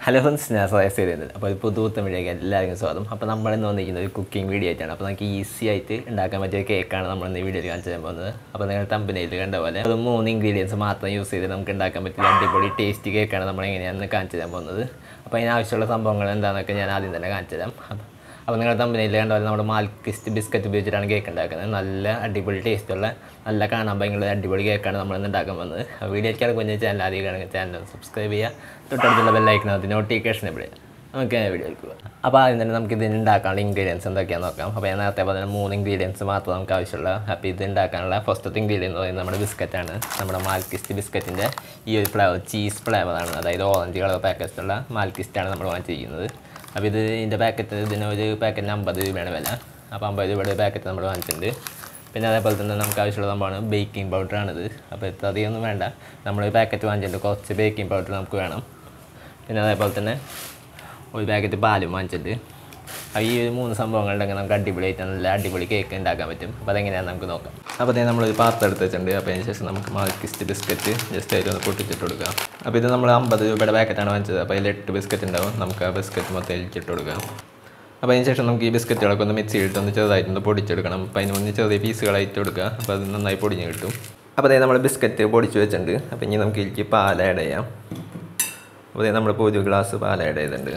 hello friends ഞാൻ Soyuz ചെയ്തിരുന്നത് അപ്പോൾ ഇപ്പോൾ പുതുത്തം വീഡിയോക്ക് എല്ലാവർക്കും സ്വാഗതം അപ്പോൾ നമ്മൾ ഇന്ന് വന്നിരിക്കുന്നത് ഒരു കുക്കിംഗ് വീഡിയോ ആയിട്ടാണ് അപ്പോൾ നമുക്ക് ഈസി ആയിട്ട് ഉണ്ടാക്കാൻ പറ്റിയ കേക്കാണ് നമ്മൾ ഇന്ന് ഈ വീഡിയോയിൽ കാണിച്ചു തരാൻ പോകുന്നത് അപ്പോൾ നിങ്ങൾ തമ്പനയിൽ കണ്ട പോലെ അത് മൂന്ന് ഇൻഗ്രീഡിയൻസ് മാത്രം യൂസ് ചെയ്ത് നമുക്ക് ഉണ്ടാക്കാൻ പറ്റിയ അടിപൊളി ടേസ്റ്റി കേക്കാണ് നമ്മൾ എങ്ങനെയാണെന്ന് കാണിച്ചു തരാൻ പോകുന്നത് അപ്പോൾ അതിന് ആവശ്യമുള്ള സംഭവങ്ങൾ എന്താണെന്നൊക്കെ ഞാൻ ആദ്യം തന്നെ കാണിച്ചു തരാം അപ്പോൾ അപ്പോൾ നിങ്ങൾ തമ്പനയിൽ കണ്ട പോലെ നമ്മുടെ മാൽക്കിസ്റ്റ് ബിസ്ക്കറ്റ് ഉപയോഗിച്ചിട്ടാണ് കേക്ക് ഉണ്ടാക്കുന്നത് നല്ല അടിപൊളി ടേസ്റ്റുള്ള നല്ല കാണാൻ ഭയങ്കര അടിപൊളി കേക്കാണ് നമ്മൾ ഇന്ന് ഉണ്ടാക്കാൻ പോകുന്നത് അപ്പോൾ വീഡിയോയ്ക്ക് കുഞ്ഞ് ചാനൽ ആദ്യം കാണുക ചാനൽ സബ്സ്ക്രൈബ് ചെയ്യുക തൊട്ടടുത്തുള്ള ബെല്ലൈക്കനകത്ത് നോട്ടിഫിക്കേഷൻ ഇവിടെ നമുക്ക് വീഡിയോയ്ക്ക് പോകാം അപ്പോൾ ആദ്യം തന്നെ നമുക്ക് ഇതിന് ഉണ്ടാക്കാനുള്ള ഇൻഗ്രീഡിയൻസ് എന്തൊക്കെയാണെന്ന് നോക്കാം അപ്പോൾ ഞാൻ നേരത്തെ പറഞ്ഞ മൂന്ന് ഇൻഗ്രീഡിയൻസ് മാത്രം നമുക്ക് ആവശ്യമുള്ള അപ്പോൾ ഇത് ഉണ്ടാക്കാനുള്ള ഫസ്റ്റത്തെ ഇൻഗ്രീഡിയൻസ് എന്ന് പറയുന്നത് നമ്മുടെ ബിസ്ക്കറ്റാണ് നമ്മുടെ മാൽക്കിസ്റ്റ് ബിസ്ക്കറ്റിൻ്റെ ഈ ഒരു ഫ്ലേവർ ചീസ് ഫ്ലേവറാണ് അതായത് ഓറഞ്ച് കളർ പാക്കറ്റുള്ള മാൽക്കിസ്റ്റാണ് നമ്മൾ വാങ്ങിച്ചിരിക്കുന്നത് അപ്പോൾ ഇത് ഇതിൻ്റെ പാക്കറ്റ് ഇതിന് ഒരു പാക്കറ്റിന് അമ്പത് രൂപയാണ് വില അപ്പോൾ അമ്പത് രൂപയുടെ പാക്കറ്റ് നമ്മൾ വാങ്ങിച്ചിട്ടുണ്ട് പിന്നെ അതേപോലെ തന്നെ നമുക്ക് ആവശ്യമുള്ള സംഭവമാണ് ബേക്കിംഗ് പൗഡറാണിത് അപ്പോൾ ഇത് അധികമൊന്നും വേണ്ട നമ്മൾ ഒരു പാക്കറ്റ് വാങ്ങിച്ചിട്ടുണ്ട് കുറച്ച് ബേക്കിംഗ് പൗഡർ നമുക്ക് വേണം പിന്നെ അതേപോലെ തന്നെ ഒരു പാക്കറ്റ് പാലും വാങ്ങിച്ചിട്ട് അപ്പോൾ ഈ ഒരു മൂന്ന് സംഭവങ്ങളുണ്ടെങ്കിൽ നമുക്ക് അടിപൊളിയായിട്ട് നല്ല അടിപൊളി കേക്ക് ഉണ്ടാക്കാൻ പറ്റും അപ്പോൾ അതെങ്ങനെയാണെന്ന് നമുക്ക് നോക്കാം അപ്പോൾ അതേ നമ്മളൊരു പാത്രം എടുത്ത് വെച്ചിട്ടുണ്ട് അപ്പോൾ അതിന് ശേഷം നമുക്ക് മാൽക്കിസ്റ്റ് ബിസ്ക്കറ്റ് ജസ്റ്റ് അതിൽ ഒന്ന് പൊട്ടിച്ചിട്ട് കൊടുക്കാം അപ്പോൾ ഇത് നമ്മൾ അമ്പത് രൂപയുടെ പാക്കറ്റാണ് വാങ്ങിച്ചത് അപ്പോൾ അതിൽ എട്ട് ബിസ്ക്കറ്റ് ഉണ്ടാവും നമുക്ക് ആ ബിസ്ക്കറ്റ് മൊത്തം അഴിച്ചിട്ട് കൊടുക്കാം അപ്പോൾ അതിന് ശേഷം നമുക്ക് ഈ ബിസ്ക്കറ്റുകളൊക്കെ ഒന്ന് മിക്സ് ചെയ്തിട്ട് ഒന്ന് ചെറുതായിട്ടൊന്ന് പൊടിച്ചെടുക്കണം അപ്പോൾ അതിന് മുന്നേ ചെറിയ പീസുകളായിട്ട് കൊടുക്കുക അപ്പോൾ അത് നന്നായി പൊടിഞ്ഞ് കിട്ടും അപ്പോൾ അതായത് നമ്മൾ ബിസ്ക്കറ്റ് പൊടിച്ച് വെച്ചിട്ടുണ്ട് അപ്പോൾ ഇനി നമുക്ക് ഇതിലേക്ക് പാൽ ആഡ് ചെയ്യാം അപ്പോൾ അതായത് നമ്മളിപ്പോൾ ഒരു ഗ്ലാസ് പാൽ ആഡ് ചെയ്തിട്ടുണ്ട്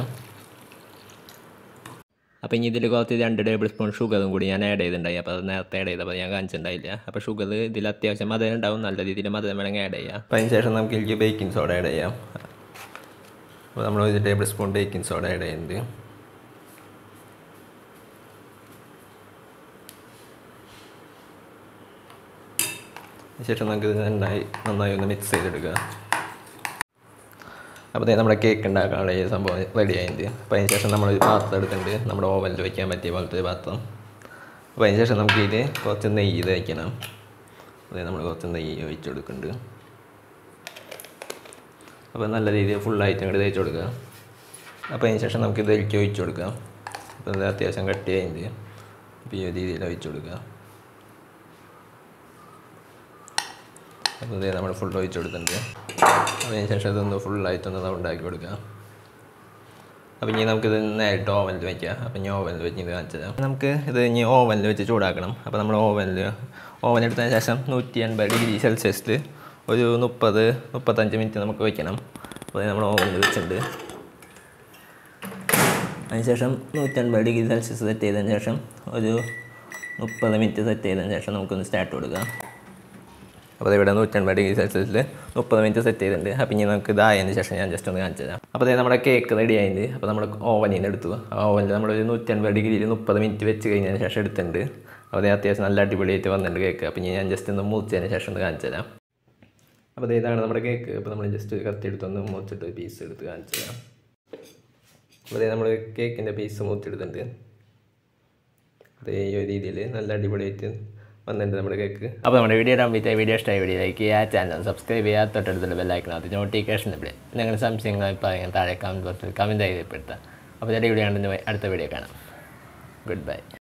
അപ്പോൾ ഇനി ഇതിൽ കുറച്ച് രണ്ട് ടേബിൾ സ്പൂൺ ഷുഗറും കൂടി ഞാൻ ആഡ് ചെയ്തിട്ടുണ്ടായി അപ്പോൾ അത് നേരത്തെ ആഡ് ചെയ്തപ്പോൾ ഞാൻ കാണിച്ചിട്ടുണ്ടായില്ല അപ്പോൾ ഷുഗർ ഇതിൽ അത്യാവശ്യം മധുരം ഉണ്ടാവും നല്ല രീതിയിൽ മധുരം വേണമെങ്കിൽ ആഡ് ചെയ്യാം അപ്പോൾ അതിന് ശേഷം നമുക്ക് ഇതിലേക്ക് ബേക്കിംഗ് സോഡ ആഡ് ചെയ്യാം അപ്പോൾ നമ്മൾ ഒരു tablespoon baking soda add ചെയ്യുന്നുണ്ട് ശേഷം നമുക്ക് ഇത് നന്നായി നന്നായി ഒന്ന് മിക്സ് ചെയ്തെടുക്കുക അപ്പോൾ ദേ നമ്മുടെ കേക്ക് ഉണ്ടാക്കാനുള്ള ഈ സംഭവം റെഡി ആയിട്ട് അപ്പോൾ അതിന് ശേഷം നമ്മൾ ഒരു പാത്രം എടുത്തിട്ടുണ്ട് നമ്മുടെ ഓവനിൽ വയ്ക്കാൻ പറ്റിയ പോലത്തെ ഒരു പാത്രം അപ്പോൾ അതിന് ശേഷം നമുക്ക് ഇതിൽ കുറച്ച് നെയ്യ് തയ്ക്കണം അതായത് നമ്മൾ കുറച്ച് നെയ്യ് ഒഴിച്ച് കൊടുക്കുന്നുണ്ട് അപ്പോൾ നല്ല രീതിയിൽ ഫുള്ളായിട്ട് ഇങ്ങോട്ട് തേച്ച് കൊടുക്കുക അപ്പോൾ അതിന് ശേഷം നമുക്ക് ഇതിലേക്ക് ഒഴിച്ച് കൊടുക്കാം അപ്പോൾ ഇത് അത്യാവശ്യം കട്ടിയായിട്ട് അപ്പോൾ ഈ ഒരു രീതിയിൽ ഒഴിച്ച് കൊടുക്കുക അപ്പോൾ ഇതേ നമ്മൾ ഫുൾ ഒഴിച്ച് കൊടുത്തിട്ടുണ്ട് അതിന് ശേഷം ഇതൊന്ന് ഫുള്ളായിട്ടൊന്ന് ഉണ്ടാക്കി കൊടുക്കുക അപ്പോൾ ഇനി നമുക്കിത് നേരിട്ട് ഓവനിൽ വയ്ക്കുക അപ്പോൾ ഇനി ഓവനിൽ വെച്ച് ഇത് കാണിച്ചു തരാം നമുക്ക് ഇത് ഇനി ഓവനിൽ വെച്ച് ചൂടാക്കണം അപ്പോൾ നമ്മൾ ഓവനിൽ ഓവൻ എടുത്തതിന് ശേഷം നൂറ്റി എൺപത് ഡിഗ്രി സെൽഷ്യസിൽ ഒരു മുപ്പത് മുപ്പത്തഞ്ച് മിനിറ്റ് നമുക്ക് വയ്ക്കണം അപ്പോൾ അത് നമ്മൾ ഓവനിൽ വെച്ചിട്ടുണ്ട് അതിനുശേഷം നൂറ്റൻപത് ഡിഗ്രി സെൽഷ്യസ് സെറ്റ് ചെയ്തതിന് ശേഷം ഒരു മുപ്പത് മിനിറ്റ് സെറ്റ് ചെയ്തതിന് ശേഷം നമുക്കൊന്ന് സ്റ്റാർട്ട് കൊടുക്കാം അപ്പോൾ ഇവിടെ നൂറ്റൻപത് ഡിഗ്രി സെൽഷ്യസിൽ മുപ്പത് മിനിറ്റ് സെറ്റ് ചെയ്തിട്ടുണ്ട് അപ്പോൾ ഇനി നമുക്ക് ഇതായതിന് ശേഷം ഞാൻ ജസ്റ്റ് ഒന്ന് കാണിച്ചു തരാം അപ്പോൾ അതായത് നമ്മുടെ കേക്ക് റെഡി ആയിട്ട് അപ്പോൾ നമ്മൾ ഓവനിൽ നിന്ന് എടുത്തു ആ ഓവനിൽ നമ്മൾ ഒരു നൂറ്റൻപത് ഡിഗ്രിയിൽ മുപ്പത് മിനിറ്റ് വെച്ച് കഴിഞ്ഞതിന് ശേഷം എടുത്തിട്ടുണ്ട് അപ്പോൾ അത് അത്യാവശ്യം നല്ല അടിപൊളിയായിട്ട് വന്നിട്ടുണ്ട് കേക്ക് അപ്പോൾ ഇനി ഞാൻ ജസ്റ്റ് ഒന്ന് മുറിച്ചതിന് ശേഷം ഒന്ന് കാണിച്ചു തരാം അപ്പോൾ അത് ഇതാണ് നമ്മുടെ കേക്ക് അപ്പോൾ നമ്മൾ ജസ്റ്റ് കത്തി എടുത്തൊന്ന് മുറിച്ചിട്ട് പീസ് എടുത്ത് കാണിച്ചു തരാം അപ്പോൾ അതായത് നമ്മൾ കേക്കിൻ്റെ പീസ് മുറിച്ചെടുത്തിട്ടുണ്ട് അതേ ഈ ഒരു രീതിയിൽ നല്ല അടിപൊളിയായിട്ട് വന്നിട്ടുണ്ട് നമ്മുടെ കേക്ക് അപ്പോൾ നമ്മുടെ വീഡിയോ കംപ്ലീറ്റ് ആയി വീഡിയോ ഇഷ്ടമായി വീഡിയോ ലൈക്ക് ചെയ്യുക ചാനൽ സബ്സ്ക്രൈബ് ചെയ്യുക തൊട്ടടുത്തുള്ള ബെല്ലൈക്കനകത്ത് നോട്ടിഫിക്കേഷൻ ഇവിടെ നിങ്ങളുടെ സംശയങ്ങൾ അഭിപ്രായങ്ങൾ താഴെ കമൻറ്റ് ബോക്സിൽ കമൻറ്റ് ചെയ്യപ്പെടുത്താം അപ്പോൾ ചെറിയ വീഡിയോ കണ്ടെന്ന് അടുത്ത വീഡിയോ കാണാം ഗുഡ് ബൈ